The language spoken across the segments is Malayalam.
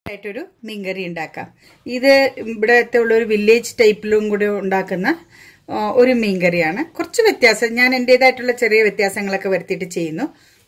ആയിട്ടൊരു മീൻകറി ഉണ്ടാക്കാം ഇത് ഇവിടത്തെ ഉള്ള ഒരു വില്ലേജ് ടൈപ്പിലും കൂടെ ഉണ്ടാക്കുന്ന ആ, ഒരു മീൻകറിയാണ് കുറച്ച് വ്യത്യാസം ഞാൻ എൻ്റെതായിട്ടുള്ള ചെറിയ വ്യത്യാസങ്ങളൊക്കെ വരുത്തിയിട്ട് ചെയ്യുന്നു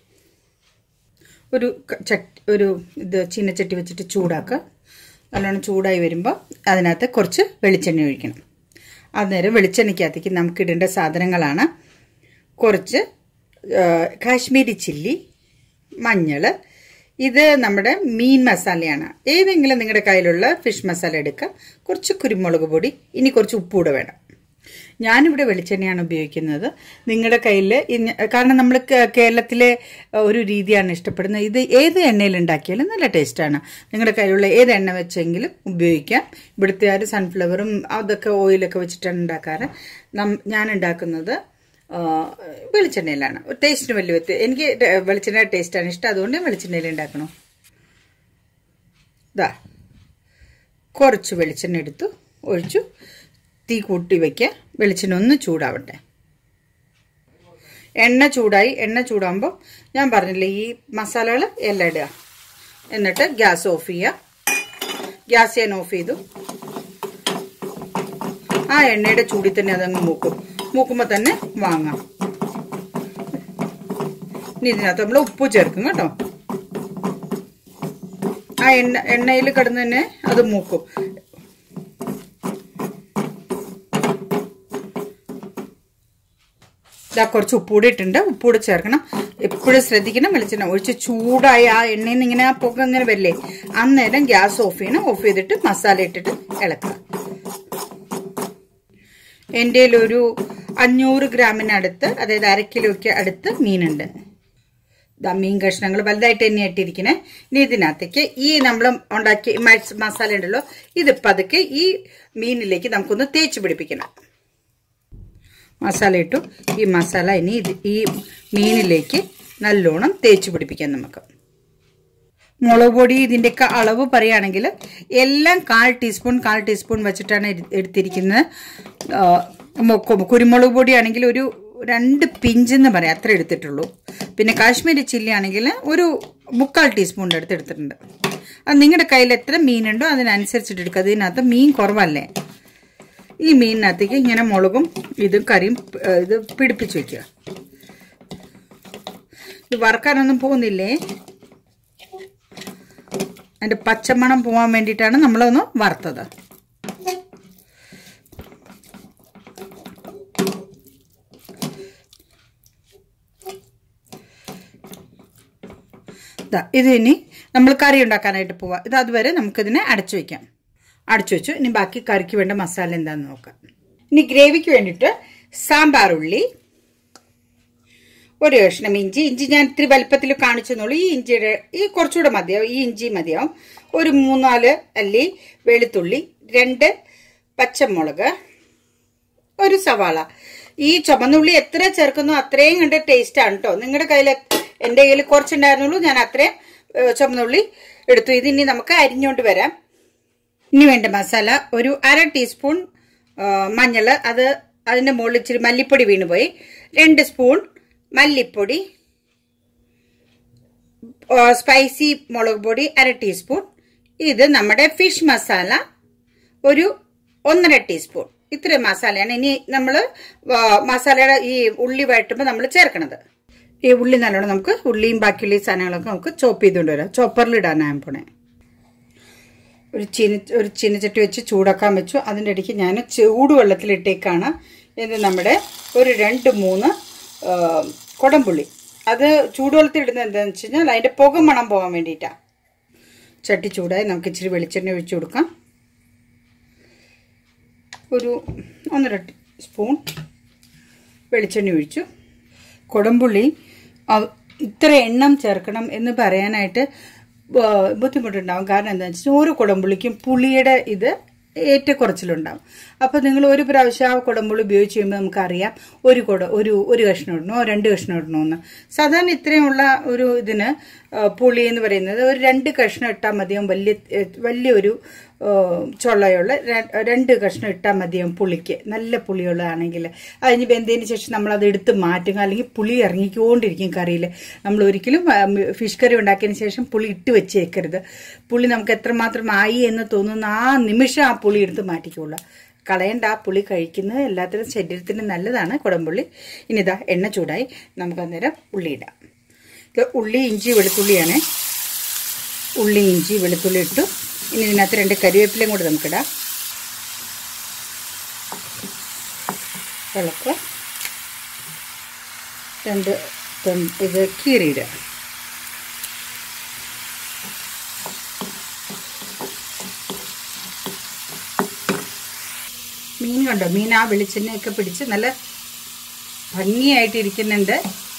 ഒരു ക- ചട്ടി ഒരു ഇത് ചീനച്ചട്ടി വെച്ചിട്ട് ചൂടാക്കുക നല്ലോണം ചൂടായി വരുമ്പോൾ അതിനകത്ത് കുറച്ച് വെളിച്ചെണ്ണ ഒഴിക്കണം അന്നേരം വെളിച്ചെണ്ണയ്ക്കകത്തേക്ക് നമുക്ക് ഇടേണ്ട സാധനങ്ങളാണ് കുറച്ച് ആ, കാശ്മീരി ചില്ലി മഞ്ഞൾ ഇത് നമ്മുടെ മീൻ മസാലയാണ് ഏതെങ്കിലും നിങ്ങളുടെ കയ്യിലുള്ള ഫിഷ് മസാല എടുക്കുക കുറച്ച് കുരുമുളക് പൊടി ഇനി കുറച്ച് ഉപ്പ് കൂടെ വേണം ഞാനിവിടെ വെളിച്ചെണ്ണയാണ് ഉപയോഗിക്കുന്നത് നിങ്ങളുടെ കയ്യിൽ കാരണം നമ്മൾ കേ- കേരളത്തിലെ ആ, ഒരു രീതിയാണ് ഇഷ്ടപ്പെടുന്നത് ഇത് ഏത് എണ്ണയിൽ ഉണ്ടാക്കിയാലും നല്ല ടേസ്റ്റാണ് നിങ്ങളുടെ കയ്യിലുള്ള ഏത് എണ്ണ വെച്ചെങ്കിലും ഉപയോഗിക്കാം ഇവിടുത്തെ ആ സൺഫ്ലവറും അതൊക്കെ ഓയിലൊക്കെ വെച്ചിട്ടാണ് ഉണ്ടാക്കാറ് നം- ഞാൻ ഉണ്ടാക്കുന്നത് ആ, വെളിച്ചെണ്ണയിലാണ് ടേസ്റ്റിന് വലിയ വ്യത്യ എനിക്ക് ട- വെളിച്ചെണ്ണ ടേസ്റ്റാണ് ഇഷ്ടം അതുകൊണ്ട് വെളിച്ചെണ്ണയിൽ ഉണ്ടാക്കണം ഇതാ കുറച്ച് വെളിച്ചെണ്ണ എടുത്തു ഒഴിച്ചു തീ കൂട്ടി വയ്ക്കുക വെളിച്ചെണ്ണ ഒന്ന് ചൂടാവട്ടെ എണ്ണ ചൂടായി എണ്ണ ചൂടാകുമ്പോൾ ഞാൻ പറഞ്ഞില്ലേ ഈ മസാലകൾ എല്ലാം ഇടുക എന്നിട്ട് ഗ്യാസ് ഓഫ് ചെയ്യുക ഗ്യാസ് ഞാൻ ഓഫ് ചെയ്തു ആ എണ്ണയുടെ ചൂടിൽ തന്നെ അതങ്ങ് മൂക്കും മൂക്കുമ്പോൾ തന്നെ വാങ്ങാം ഇനി ഇതിനകത്ത് നമ്മൾ ഉപ്പ് ചേർക്കും കേട്ടോ ആ എണ്ണ എണ്ണയിൽ കിടന്ന് തന്നെ അത് മൂക്കും ഇതാ കുറച്ച് ഉപ്പൂടി ഇട്ടുണ്ട് ഉപ്പൂടി ചേർക്കണം എപ്പോഴും ശ്രദ്ധിക്കണം വെളിച്ചെണ്ണ ഒഴിച്ച് ചൂടായ ആ എണ്ണയിൽ നിന്ന് ഇങ്ങനെ പുക ഇങ്ങനെ വരില്ലേ അന്നേരം ഗ്യാസ് ഓഫ് ചെയ്യണം ഓഫ് ചെയ്തിട്ട് മസാല ഇട്ടിട്ട് ഇളക്കുക എൻ്റെ ഒരു അഞ്ഞൂറ് ഗ്രാമിനടുത്ത് അതായത് അര കിലോയ്ക്ക് അടുത്ത് മീനുണ്ട് ദാ മീൻ കഷ്ണങ്ങൾ വലുതായിട്ട് തന്നെ ഇട്ടിരിക്കണേ ഇനി ഇതിനകത്തേക്ക് ഈ നമ്മൾ ഉണ്ടാക്കി മ- മസാല ഉണ്ടല്ലോ ഇത് പതുക്കെ ഈ മീനിലേക്ക് നമുക്കൊന്ന് തേച്ച് പിടിപ്പിക്കണം മസാല ഇട്ടു ഈ മസാല ഇനി ഇത് ഈ മീനിലേക്ക് നല്ലോണം തേച്ച് പിടിപ്പിക്കാം നമുക്ക് മുളക് പൊടി ഇതിൻ്റെയൊക്കെ അളവ് പറയുകയാണെങ്കിൽ എല്ലാം കാൽ ടീസ്പൂൺ കാൽ ടീസ്പൂൺ വെച്ചിട്ടാണ് എടു- എടുത്തിരിക്കുന്നത് ആ, മൊക്ക- കുരുമുളക് പൊടിയാണെങ്കിൽ ഒരു രണ്ട് പിഞ്ചെന്ന് പറയാം അത്ര എടുത്തിട്ടുള്ളൂ പിന്നെ കാശ്മീരി ചില്ലി ആണെങ്കിൽ ഒരു മുക്കാൽ ടീസ്പൂണിൻ്റെ അടുത്ത് എടുത്തിട്ടുണ്ട് അത് നിങ്ങളുടെ കയ്യിൽ എത്ര മീനുണ്ടോ അതിനനുസരിച്ചിട്ട് എടുക്കുക അതിനകത്ത് മീൻ കുറവല്ലേ ഈ മീനിനകത്തേക്ക് ഇങ്ങനെ മുളകും ഇതും കറിയും ഏ, ഇത് പിടിപ്പിച്ച് വെക്കുക ഇത് വറുക്കാനൊന്നും പോകുന്നില്ലേ അതിൻ്റെ പച്ചമണം പോകാൻ വേണ്ടിയിട്ടാണ് നമ്മളൊന്ന് വറുത്തത് ദാ, ഇത് ഇനി നമ്മൾ കറി ഉണ്ടാക്കാനായിട്ട് പോവാം ഇത് അതുവരെ നമുക്കിതിനെ അടച്ചു വയ്ക്കാം അടച്ചു വെച്ചു ഇനി ബാക്കി കറിക്ക് വേണ്ട മസാല എന്താണെന്ന് നോക്കാം ഇനി ഗ്രേവിക്ക് വേണ്ടിയിട്ട് സാമ്പാർ ഉള്ളി ഒരു കഷ്ണം ഇഞ്ചി ഇഞ്ചി ഞാൻ ഇത്തിരി വലുപ്പത്തിൽ കാണിച്ചെന്നുള്ളൂ ഈ ഇഞ്ചിയുടെ ഈ കുറച്ചുകൂടെ മതിയാവും ഈ ഇഞ്ചി മതിയാവും ഒരു മൂന്നാല് അല്ലി വെളുത്തുള്ളി രണ്ട് പച്ചമുളക് ഒരു സവാള ഈ ചുമന്നുള്ളി എത്ര ചേർക്കുന്നോ അത്രയും കണ്ട് ടേസ്റ്റ് ആണ് കേട്ടോ നിങ്ങളുടെ കയ്യിൽ എൻ്റെ കയ്യിൽ കുറച്ചുണ്ടായിരുന്നുള്ളൂ ഞാൻ അത്രയും ഏ, ചുമന്നുള്ളി എടുത്തു ഇതിനി നമുക്ക് അരിഞ്ഞുകൊണ്ട് വരാം ഇനി വേണ്ട മസാല ഒരു അര ടീസ്പൂൺ മഞ്ഞൾ അത് അതിൻ്റെ മുകളിൽ ഇച്ചിരി മല്ലിപ്പൊടി വീണുപോയി രണ്ട് സ്പൂൺ മല്ലിപ്പൊടി ആ, സ്പൈസി മുളക് പൊടി അര ടീസ്പൂൺ ഇത് നമ്മുടെ ഫിഷ് മസാല ഒരു ഒന്നര ടീസ്പൂൺ ഇത്രയും മസാലയാണ് ഇനി നമ്മൾ മസാലയുടെ ഈ ഉള്ളി വഴറ്റുമ്പോൾ നമ്മൾ ചേർക്കണത് ഈ ഉള്ളി നല്ലോണം നമുക്ക് ഉള്ളിയും ബാക്കിയുള്ള ഈ സാധനങ്ങളൊക്കെ നമുക്ക് ചോപ്പ് ചെയ്തുകൊണ്ട് വരാം ചോപ്പറിലിടാനാണ് പോണേ ഒരു ചീന ഒരു ചീനച്ചട്ടി വെച്ച് ചൂടാക്കാൻ വെച്ചു അതിൻ്റെ ഇടയ്ക്ക് ഞാൻ ചൂടുവെള്ളത്തിലിട്ടേക്കാണ് ഇത് നമ്മുടെ ഒരു രണ്ട് മൂന്ന് ആ, കുടംപുള്ളി അത് ചൂടുവെള്ളത്തിൽ ഇടുന്നത് എന്താണെന്ന് വെച്ച് കഴിഞ്ഞാൽ അതിൻ്റെ പുക മണം പോകാൻ വേണ്ടിയിട്ടാണ് ചട്ടി ചൂടായി നമുക്ക് ഇച്ചിരി വെളിച്ചെണ്ണ ഒഴിച്ചു കൊടുക്കാം ഒരു ഒന്നര ടി- സ്പൂൺ വെളിച്ചെണ്ണ ഒഴിച്ചു കുടംപുള്ളി അവ- ഇത്ര എണ്ണം ചേർക്കണം എന്ന് പറയാനായിട്ട് ബ- ബുദ്ധിമുട്ടുണ്ടാവും കാരണം എന്താണെന്ന് വെച്ചാൽ ഓരോ കുടംപുള്ളിക്കും പുളിയുടെ ഇത് ഏറ്റക്കുറച്ചിലുണ്ടാവും അപ്പോൾ നിങ്ങൾ ഒരു പ്രാവശ്യം ആ കുടംപുള്ളി ഉപയോഗിച്ച് കഴിയുമ്പോൾ നമുക്കറിയാം ഒരു കുട ഒരു ഒരു കഷ്ണം ഇടണോ രണ്ട് കഷ്ണം ഇടണോ എന്ന് സാധാരണ ഇത്രയുമുള്ള ഒരു ഇതിന് ആ, പുളി എന്ന് പറയുന്നത് ഒരു രണ്ട് കഷ്ണം ഇട്ടാൽ മതിയാവും വലിയ ഏ, വലിയൊരു ചൊള്ളയുള്ള ര- രണ്ട് കഷ്ണം ഇട്ടാൽ മതിയാവും പുളിക്ക് നല്ല പുളിയുള്ളതാണെങ്കിൽ അതിന് വെന്തതിന് ശേഷം നമ്മൾ അത് എടുത്ത് മാറ്റുക അല്ലെങ്കിൽ പുളി ഇറങ്ങിക്കൊണ്ടിരിക്കും കറിയിൽ നമ്മൾ ഒരിക്കലും ആ, മ് ഫിഷ് കറി ഉണ്ടാക്കിയതിന് ശേഷം പുളി ഇട്ട് വെച്ചേക്കരുത് പുളി നമുക്ക് എത്രമാത്രം ആയി എന്ന് തോന്നുന്ന ആ നിമിഷം ആ പുളി എടുത്ത് മാറ്റിക്കോളൂ കളയണ്ട ആ പുളി കഴിക്കുന്നത് എല്ലാത്തിനും ശരീരത്തിന് നല്ലതാണ് കുടംപുള്ളി ഇനി ഇതാ എണ്ണ ചൂടായി നമുക്ക് അന്നേരം ഉള്ളി ഇടാം ഇത് ഉള്ളി ഇഞ്ചി വെളുത്തുള്ളിയാണ് ഉള്ളി ഇഞ്ചി വെളുത്തുള്ളി ഇട്ടു ഇനി ഇതിനകത്ത് രണ്ട് കരിവേപ്പിലയും കൂടി നമുക്കിടാം ഇളക്കുക രണ്ട് തൊൺ- ഇത് കീറിയിടുക മീൻ കണ്ടോ മീൻ ആ വെളിച്ചെണ്ണയൊക്കെ പിടിച്ച് നല്ല ഭംഗിയായിട്ട് ഇരിക്കുന്നുണ്ട്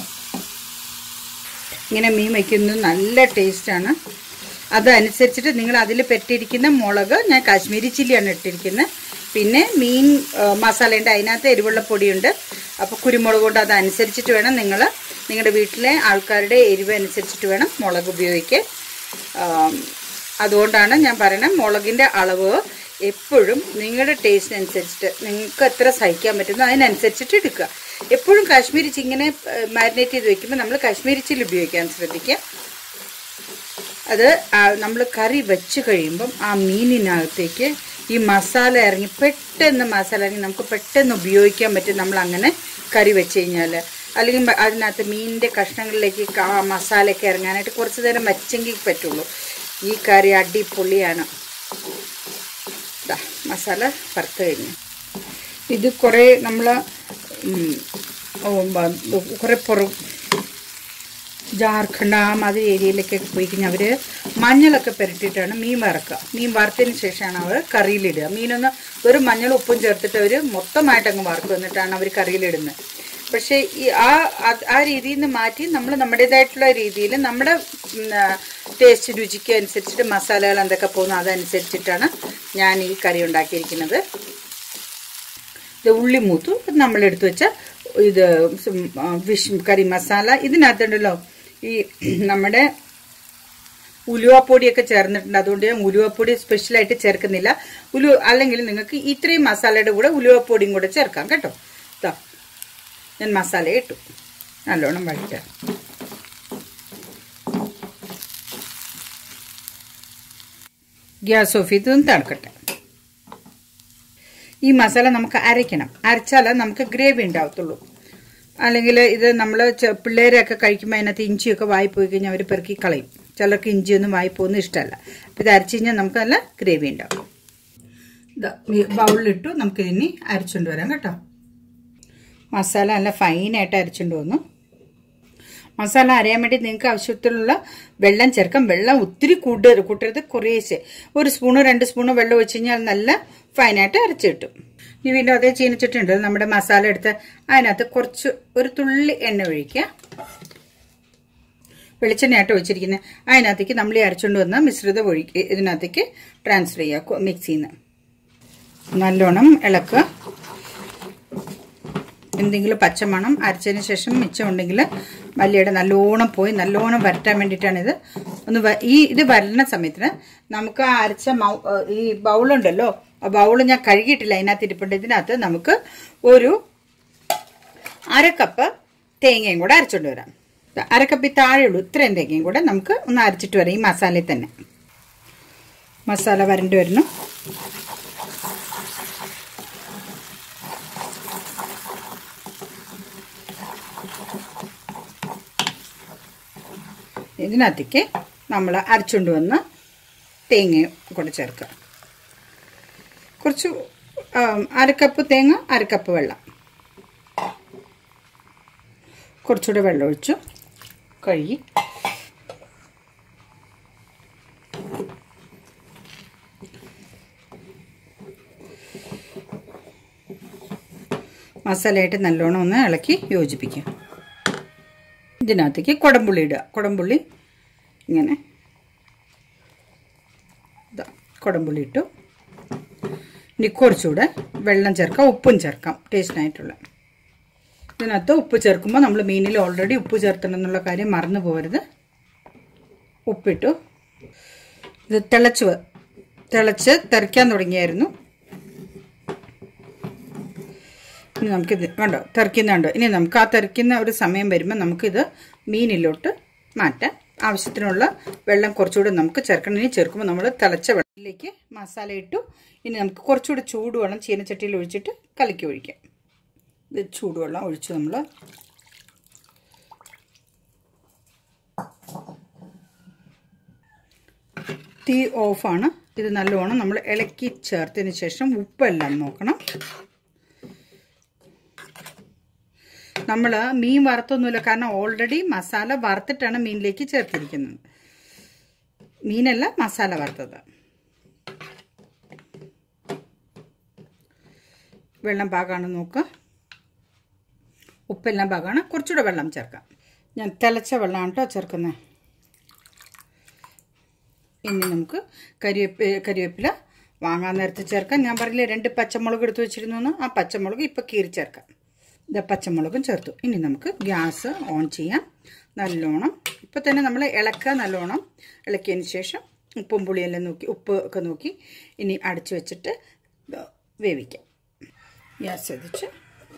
ഇങ്ങനെ മീൻ വയ്ക്കുന്നത് നല്ല ടേസ്റ്റാണ് അതനുസരിച്ചിട്ട് നിങ്ങൾ അതിൽ പെട്ടിരിക്കുന്ന മുളക് ഞാൻ കാശ്മീരി ചില്ലിയാണ് ഇട്ടിരിക്കുന്നത് പിന്നെ മീൻ ആ, മസാലയുണ്ട് അതിനകത്ത് എരിവുള്ള പൊടിയുണ്ട് അപ്പോൾ കുരുമുളക് കൊണ്ട് അതനുസരിച്ചിട്ട് വേണം നിങ്ങൾ നിങ്ങളുടെ വീട്ടിലെ ആൾക്കാരുടെ എരിവ് അനുസരിച്ചിട്ട് വേണം മുളക് ഉപയോഗിക്കാൻ ആം, അതുകൊണ്ടാണ് ഞാൻ പറയുന്നത് മുളകിൻ്റെ അളവ് എപ്പോഴും നിങ്ങളുടെ ടേസ്റ്റ് അനുസരിച്ചിട്ട് നിങ്ങൾക്ക് എത്ര സഹിക്കാൻ പറ്റുന്നു അതിനനുസരിച്ചിട്ട് എടുക്കുക എപ്പോഴും കാശ്മീരി ചിങ്ങനെ മാരിനേറ്റ് ചെയ്ത് വെക്കുമ്പോൾ നമ്മൾ കാശ്മീരി ചില്ലി ഉപയോഗിക്കാൻ ശ്രദ്ധിക്കുക അത് നമ്മൾ കറി വെച്ച് കഴിയുമ്പം ആ മീനിനകത്തേക്ക് ഈ മസാല ഇറങ്ങി പെട്ടെന്ന് മസാല ഇറങ്ങി നമുക്ക് പെട്ടെന്ന് ഉപയോഗിക്കാൻ പറ്റും നമ്മൾ അങ്ങനെ കറി വെച്ച് കഴിഞ്ഞാൽ അല്ലെങ്കിൽ മ- അതിനകത്ത് മീനിൻ്റെ കഷ്ണങ്ങളിലേക്ക് ആ മസാലയൊക്കെ ഇറങ്ങാനായിട്ട് കുറച്ച് നേരം വച്ചെങ്കിൽ പറ്റുള്ളൂ ഈ കറി അടിപൊളിയാണ് ദാ, മസാല വറുത്ത് കഴിഞ്ഞു ഇത് കുറേ നമ്മൾ കുറേ പുറം ജാർഖണ്ഡ് ആ മാതിരി ഏരിയയിലേക്കൊക്കെ പോയി കഴിഞ്ഞാൽ അവർ മഞ്ഞളൊക്കെ പുരട്ടിയിട്ടാണ് മീൻ വറക്കുക മീൻ വറുത്തതിന് ശേഷമാണ് അവർ കറിയിലിടുക മീനൊന്ന് ഒരു മഞ്ഞൾ ഉപ്പും ചേർത്തിട്ട് അവർ മൊത്തമായിട്ട് അങ്ങ് വറുക്കും എന്നിട്ടാണ് അവർ കറിയിലിടുന്നത് പക്ഷേ ഈ ആ അത് ആ രീതിയിൽ നിന്ന് മാറ്റി നമ്മൾ നമ്മുടേതായിട്ടുള്ള രീതിയിൽ നമ്മുടെ ടേസ്റ്റ് രുചിക്ക് അനുസരിച്ചിട്ട് മസാലകൾ എന്തൊക്കെ പോകുന്നു അതനുസരിച്ചിട്ടാണ് ഞാൻ ഈ കറി ഉണ്ടാക്കിയിരിക്കുന്നത് ഇത് ഉള്ളി മൂത്തു ഇത് നമ്മൾ എടുത്തു വെച്ച ഇത് ഫിഷ് കറി മസാല ഇതിനകത്തുണ്ടല്ലോ ഈ നമ്മുടെ ഉലുവപ്പൊടിയൊക്കെ ചേർന്നിട്ടുണ്ട് അതുകൊണ്ട് ഞാൻ ഉലുവപ്പൊടി സ്പെഷ്യലായിട്ട് ചേർക്കുന്നില്ല ഉലു അല്ലെങ്കിൽ നിങ്ങൾക്ക് ഇത്രയും മസാലയുടെ കൂടെ ഉലുവപ്പൊടിയും കൂടെ ചേർക്കാം കേട്ടോ ഇതാ ഞാൻ മസാല ഇട്ടു നല്ലോണം വഴറ്റുക ഗ്യാസ് ഓഫ് ചെയ്ത് തണുക്കട്ടെ ഈ മസാല നമുക്ക് അരയ്ക്കണം അരച്ചാലേ നമുക്ക് ഗ്രേവി ഉണ്ടാവത്തുള്ളൂ അല്ലെങ്കിൽ ഇത് നമ്മൾ പിള്ളേരൊക്കെ കഴിക്കുമ്പോൾ അതിനകത്ത് ഇഞ്ചിയൊക്കെ വായി പോയി കഴിഞ്ഞാൽ അവർ പെറുക്കി കളയും ചിലർക്ക് ഇഞ്ചിയൊന്നും വായി പോകുന്നത് ഇഷ്ടമല്ല അപ്പം ഇത് അരച്ച് കഴിഞ്ഞാൽ നമുക്ക് നല്ല ഗ്രേവി ഉണ്ടാവും ഇതാ ബൗളിലിട്ടു നമുക്ക് ഇനി അരച്ചുകൊണ്ട് വരാം കേട്ടോ മസാല നല്ല ഫൈനായിട്ട് അരച്ചുകൊണ്ട് വന്നു മസാല അരയാൻ വേണ്ടി നിങ്ങൾക്ക് ആവശ്യത്തിലുള്ള വെള്ളം ചേർക്കാം വെള്ളം ഒത്തിരി കൂട്ടരുത് കൂട്ടരുത് കുറേശ്ശെ ഒരു സ്പൂണോ രണ്ട് സ്പൂണോ വെള്ളം ഒഴിച്ച് കഴിഞ്ഞാൽ നല്ല ഫൈനായിട്ട് അരച്ച് കിട്ടും ഇനി വീണ്ടും അതേ ചീനിച്ചിട്ടുണ്ട് നമ്മുടെ മസാല എടുത്ത് അതിനകത്ത് കുറച്ച് ഒരു തുള്ളി എണ്ണ ഒഴിക്കുക വെളിച്ചെണ്ണയായിട്ട് ഒഴിച്ചിരിക്കുന്നത് അതിനകത്തേക്ക് നമ്മൾ ഈ അരച്ചുകൊണ്ട് വന്ന മിശ്രിതം ഒഴിക്കുക ഇതിനകത്തേക്ക് ട്രാൻസ്ഫർ ചെയ്യുക മിക്സിയിൽ നിന്ന് നല്ലോണം ഇളക്കുക എന്തെങ്കിലും പച്ചമണം അരച്ചതിന് ശേഷം മിച്ചമുണ്ടെങ്കിൽ മല്ലിയുടെ നല്ലോണം പോയി നല്ലോണം വരട്ടാൻ വേണ്ടിയിട്ടാണ് ഇത് ഒന്ന് വ- ഈ ഇത് വരണ സമയത്തിന് നമുക്ക് ആ അരച്ച മൗ- ഈ ബൗളുണ്ടല്ലോ ആ ബൗൾ ഞാൻ കഴുകിയിട്ടില്ല അതിനകത്ത് ഇരിപ്പുണ്ട് ഇതിനകത്ത് നമുക്ക് ഒരു അരക്കപ്പ് തേങ്ങയും കൂടെ അരച്ചോണ്ട് വരാം അരക്കപ്പ് താഴെയുള്ളൂ ഇത്രയും തേങ്ങയും കൂടെ നമുക്ക് ഒന്ന് അരച്ചിട്ട് വരാം ഈ മസാലയിൽ തന്നെ മസാല വരണ്ടി വരുന്നു ഇതിനകത്തേക്ക് നമ്മൾ അരച്ചുകൊണ്ട് വന്ന് തേങ്ങയും കൂടെ ചേർക്കുക കുറച്ച് ആം, അരക്കപ്പ് തേങ്ങ അരക്കപ്പ് വെള്ളം കുറച്ചുകൂടെ വെള്ളം ഒഴിച്ചു കഴുകി മസാലയായിട്ട് നല്ലോണം ഒന്ന് ഇളക്കി യോജിപ്പിക്കുക ഇതിനകത്തേക്ക് കുടംപുള്ളി ഇടുക കുടംപുള്ളി ഇങ്ങനെ ഇതാ കുടംപുള്ളി ഇട്ടു ഇനി കുറച്ചുകൂടെ വെള്ളം ചേർക്കാം ഉപ്പും ചേർക്കാം ടേസ്റ്റിനായിട്ടുള്ള ഇതിനകത്ത് ഉപ്പ് ചേർക്കുമ്പോൾ നമ്മൾ മീനിൽ ഓൾറെഡി ഉപ്പ് ചേർത്തണം എന്നുള്ള കാര്യം മറന്നു പോകരുത് ഉപ്പിട്ടു ഇത് തിളച്ച് വ- തിളച്ച് തെറിക്കാൻ തുടങ്ങിയായിരുന്നു ഇനി നമുക്കിത് കണ്ടോ തെറിക്കുന്നുണ്ടോ ഇനി നമുക്ക് ആ തെറിക്കുന്ന ഒരു സമയം വരുമ്പോൾ നമുക്കിത് മീനിലോട്ട് മാറ്റാം ആവശ്യത്തിനുള്ള വെള്ളം കുറച്ചുകൂടെ നമുക്ക് ചേർക്കണം ഇനി ചേർക്കുമ്പോൾ നമ്മൾ തിളച്ച വെള്ളത്തിലേക്ക് മസാല ഇട്ടു ഇനി നമുക്ക് കുറച്ചുകൂടെ ചൂടുവെള്ളം ചീനച്ചട്ടിയിൽ ഒഴിച്ചിട്ട് കലക്കി ഒഴിക്കാം ഇത് ചൂടുവെള്ളം ഒഴിച്ചു നമ്മൾ തീ ഓഫാണ് ഇത് നല്ലോണം നമ്മൾ ഇളക്കി ചേർത്തതിന് ശേഷം ഉപ്പെല്ലാം നോക്കണം നമ്മൾ മീൻ വറുത്തൊന്നുമില്ല കാരണം ഓൾറെഡി മസാല വറുത്തിട്ടാണ് മീനിലേക്ക് ചേർത്തിരിക്കുന്നത് മീനല്ല മസാല വറുത്തത് വെള്ളം പാകമാണ് നോക്കുക ഉപ്പെല്ലാം പാകമാണ് കുറച്ചുകൂടെ വെള്ളം ചേർക്കാം ഞാൻ തിളച്ച വെള്ളമാണ് കേട്ടോ ചേർക്കുന്നത് ഇനി നമുക്ക് കരിവേപ്പ് കരിവേപ്പില വാങ്ങാൻ നേരത്തെ ചേർക്കാം ഞാൻ പറഞ്ഞില്ലേ രണ്ട് പച്ചമുളക് എടുത്ത് വെച്ചിരുന്നു ആ പച്ചമുളക് ഇപ്പോൾ കീറി ചേർക്കാം ഇത് പച്ചമുളകും ചേർത്തു ഇനി നമുക്ക് ഗ്യാസ് ഓൺ ചെയ്യാം നല്ലോണം ഇപ്പോൾ തന്നെ നമ്മൾ ഇളക്കുക നല്ലോണം ഇളക്കിയതിന് ശേഷം ഉപ്പും പുളിയെല്ലാം നോക്കി ഉപ്പ് ഒക്കെ നോക്കി ഇനി അടച്ചു വെച്ചിട്ട് വേവിക്കാം ഗ്യാസ് എത്തിച്ച്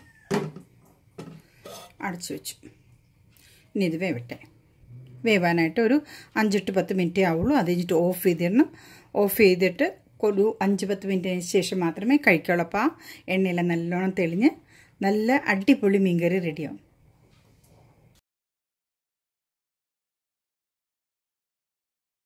അടച്ചു വെച്ചു ഇനി ഇത് വേവട്ടെ വേവാനായിട്ട് ഒരു അഞ്ചെട്ട് പത്ത് മിനിറ്റേ ആവുള്ളൂ അത് കഴിഞ്ഞിട്ട് ഓഫ് ചെയ്തിടണം ഓഫ് ചെയ്തിട്ട് ഒരു അഞ്ച് പത്ത് മിനിറ്റിന് ശേഷം മാത്രമേ കഴിക്കുള്ളൂ അപ്പോൾ ആ എണ്ണയെല്ലാം നല്ലോണം തെളിഞ്ഞ് നല്ല അടിപൊളി മീൻകറി റെഡിയാവും